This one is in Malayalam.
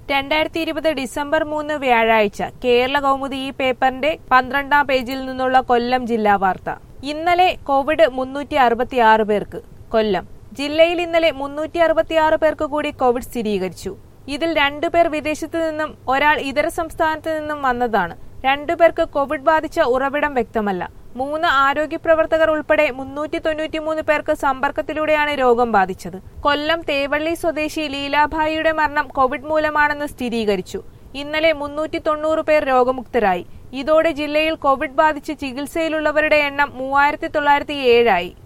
രണ്ടായിരത്തി ഇരുപത് ഡിസംബർ മൂന്ന് വ്യാഴാഴ്ച കേരള കൗമുദി ഈ പേപ്പറിന്റെ പന്ത്രണ്ടാം പേജിൽ നിന്നുള്ള കൊല്ലം ജില്ലാ വാർത്ത ഇന്നലെ കോവിഡ് മുന്നൂറ്റി അറുപത്തിയാറ് പേർക്ക് കൊല്ലം ജില്ലയിൽ ഇന്നലെ മുന്നൂറ്റി അറുപത്തിയാറ് പേർക്ക് കൂടി കോവിഡ് സ്ഥിരീകരിച്ചു ഇതിൽ രണ്ടുപേർ വിദേശത്തു നിന്നും ഒരാൾ ഇതര സംസ്ഥാനത്ത് നിന്നും വന്നതാണ് രണ്ടുപേർക്ക് കോവിഡ് ബാധിച്ച ഉറവിടം വ്യക്തമല്ല മൂന്ന് ആരോഗ്യ പ്രവർത്തകർ ഉൾപ്പെടെ മുന്നൂറ്റി തൊണ്ണൂറ്റിമൂന്ന് പേർക്ക് സമ്പർക്കത്തിലൂടെയാണ് രോഗം ബാധിച്ചത് കൊല്ലം തേവള്ളി സ്വദേശി ലീലാഭായിയുടെ മരണം കോവിഡ് മൂലമാണെന്ന് സ്ഥിരീകരിച്ചു ഇന്നലെ മുന്നൂറ്റി തൊണ്ണൂറ് പേർ രോഗമുക്തരായി ഇതോടെ ജില്ലയിൽ കോവിഡ് ബാധിച്ച് ചികിത്സയിലുള്ളവരുടെ എണ്ണം മൂവായിരത്തി തൊള്ളായിരത്തി ഏഴായി